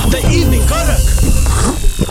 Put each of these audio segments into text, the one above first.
The evening Karak.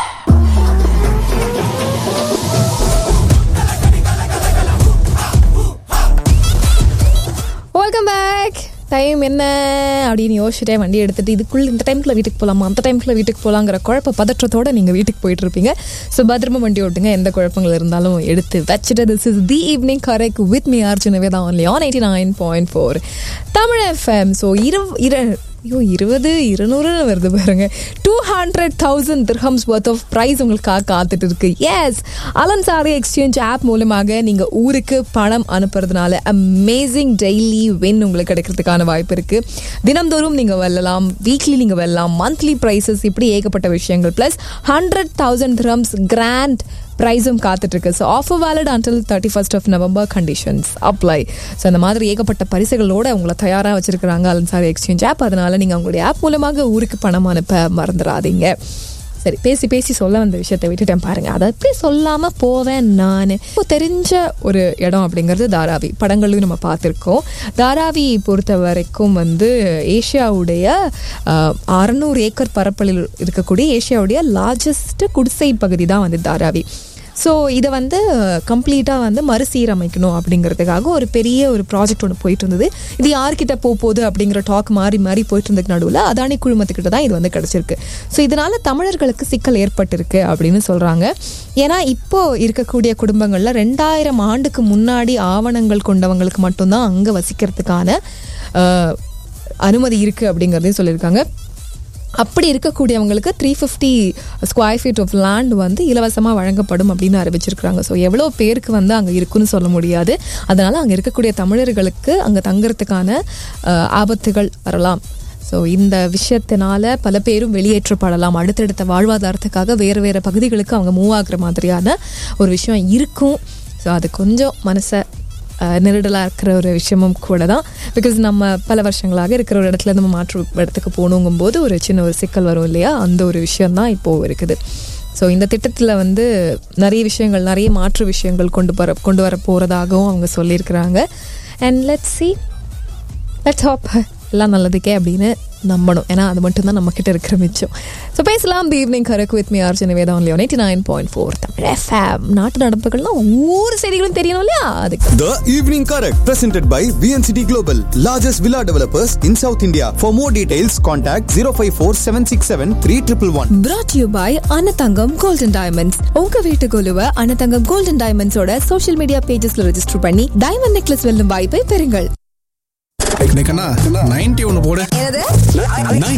Welcome back time என்ன அப்படின்னு யோசிச்சுட்டே வண்டி எடுத்துட்டு இதுக்குள்ள இந்த டைம்ல வீட்டுக்கு போகலாமா அந்த டைம்ல வீட்டுக்கு போகலாங்கிற குழப்ப பதற்றத்தோட நீங்க வீட்டுக்கு போயிட்டு இருப்பீங்க ஸோ பத்திரமா வண்டி ஓட்டுங்க எந்த குழப்பங்கள் இருந்தாலும் எடுத்து வச்சுட்டு this is the evening Karak with me ஆர்ஜுனவே தான் only on eighty nine point four Tamil FM so இரு இரு ஐயோ இருபது இருநூறுன்னு வருது பாருங்க two hundred thousand dirhams worth of prize உங்களுக்காக காத்துட்டு இருக்கு எஸ் அலன்சாரி எக்ஸ்சேஞ்ச் ஆப் மூலமாக நீங்கள் ஊருக்கு பணம் அனுப்புறதுனால அமேசிங் டெய்லி வின் உங்களுக்கு கிடைக்கிறதுக்கான வாய்ப்பு இருக்கு தினம்தோறும் நீங்கள் வெல்லலாம் வீக்லி நீங்கள் வெல்லலாம் மந்த்லி ப்ரைஸஸ் இப்படி ஏகப்பட்ட விஷயங்கள் plus hundred thousand dirhams grand ப்ரைஸும் காத்துட்டு இருக்கு so offer valid until thirty first of November conditions apply so அந்த மாதிரி ஏகப்பட்ட பரிசுகளோட உங்களை தயாராக வச்சிருக்கிறாங்க அலன்சாரி எக்ஸ்சேஞ்ச் ஆப் அதனால நீங்கள் உங்களுடைய ஆப் மூலமாக ஊருக்கு பணம் அனுப்ப மறந்துடாதீங்க சரி பேசி பேசி சொல்ல வந்த விஷயத்தை விட்டுட்டேன் பாருங்க அதை எப்படி சொல்லாம போவேன் நான் இப்போ தெரிஞ்ச ஒரு இடம் அப்படிங்கிறது தாராவி படங்களையும் நம்ம பார்த்துருக்கோம் தாராவி பொறுத்த வரைக்கும் வந்து ஏஷியாவுடைய அறநூறு ஏக்கர் பரப்பளில் இருக்கக்கூடிய ஏஷியாவுடைய லார்ஜஸ்ட் குடிசை பகுதி தான் வந்து தாராவி ஸோ இதை வந்து கம்ப்ளீட்டாக வந்து மறுசீரமைக்கணும் அப்படிங்கிறதுக்காக ஒரு பெரிய ஒரு ப்ராஜெக்ட் ஒன்று போயிட்டு இருந்தது இது யார்கிட்ட போக போகுது அப்படிங்கிற டாக் மாறி மாறி போயிட்டு இருந்ததுக்கு நடுவில் அதானி குழுமத்துக்கிட்ட தான் இது வந்து கிடச்சிருக்கு ஸோ இதனால் தமிழர்களுக்கு சிக்கல் ஏற்பட்டிருக்கு அப்படின்னு சொல்கிறாங்க ஏன்னா இப்போ இருக்கக்கூடிய குடும்பங்களில் ரெண்டாயிரம் ஆண்டுக்கு முன்னாடி ஆவணங்கள் கொண்டவங்களுக்கு மட்டும்தான் அங்கே வசிக்கிறதுக்கான அஹ், அனுமதி இருக்குது அப்படிங்கிறதையும் சொல்லியிருக்காங்க அப்படி இருக்கக்கூடியவங்களுக்கு three fifty square feet of land வந்து இலவசமாக வழங்கப்படும் அப்படின்னு அறிவிச்சிருக்கிறாங்க ஸோ எவ்வளோ பேருக்கு வந்து அங்கே இருக்குன்னு சொல்ல முடியாது அதனால் அங்கே இருக்கக்கூடிய தமிழர்களுக்கு அங்கே தங்குறதுக்கான அஹ், ஆபத்துகள் வரலாம் ஸோ இந்த விஷயத்தினால பல பேரும் வெளியேற்றப்படலாம் அடுத்தடுத்த வாழ்வாதாரத்துக்காக வேறு வேறு பகுதிகளுக்கு அவங்க மூவ் ஆகுற மாதிரியான ஒரு விஷயம் இருக்கும் ஸோ அது கொஞ்சம் மனசை நெருடலாக இருக்கிற ஒரு விஷயமும் கூட தான் பிகாஸ் நம்ம பல வருஷங்களாக இருக்கிற ஒரு இடத்துல நம்ம மாற்று இடத்துக்கு போகணுங்கும்போது ஒரு சின்ன ஒரு சிக்கல் வரும் இல்லையா அந்த ஒரு விஷயம்தான் இப்போது இருக்குது ஸோ இந்த திட்டத்தில் வந்து நிறைய விஷயங்கள் நிறைய மாற்று விஷயங்கள் கொண்டு வர கொண்டு வர போகிறதாகவும் அவங்க சொல்லியிருக்கிறாங்க and let see let's hope எல்லாம் நல்லதுக்கே அப்படின்னு நம்பணும் ஏன்னா அது மட்டும் தான் நம்ம கிட்ட இருக்கிற மிச்சம் ஸோ பேசலாம் the evening Karak with me Arjun Veda only eighty nine point four Tamil FM நாட்டு நடப்புகள்லாம் ஒவ்வொரு செய்திகளும் தெரியணும் இல்லையா அதுக்கு The Evening Correct, presented by VNCT Global, largest villa developers in South India. For more details, contact 054 767 3111. brought to you by Anathangam golden diamonds உங்க வீட்டு குழுவை அனதங்கம் கோல்டன் டைமண்ட்ஸோட சோஷியல் மீடியா பேஜஸ்ல ரெஜிஸ்டர் பண்ணி டைமண்ட் நெக்லஸ் வெல்லும் வாய்ப்பை பெறுங்கள் இன்னைக்கு நைன்டி ஒன்னு போடு என்னது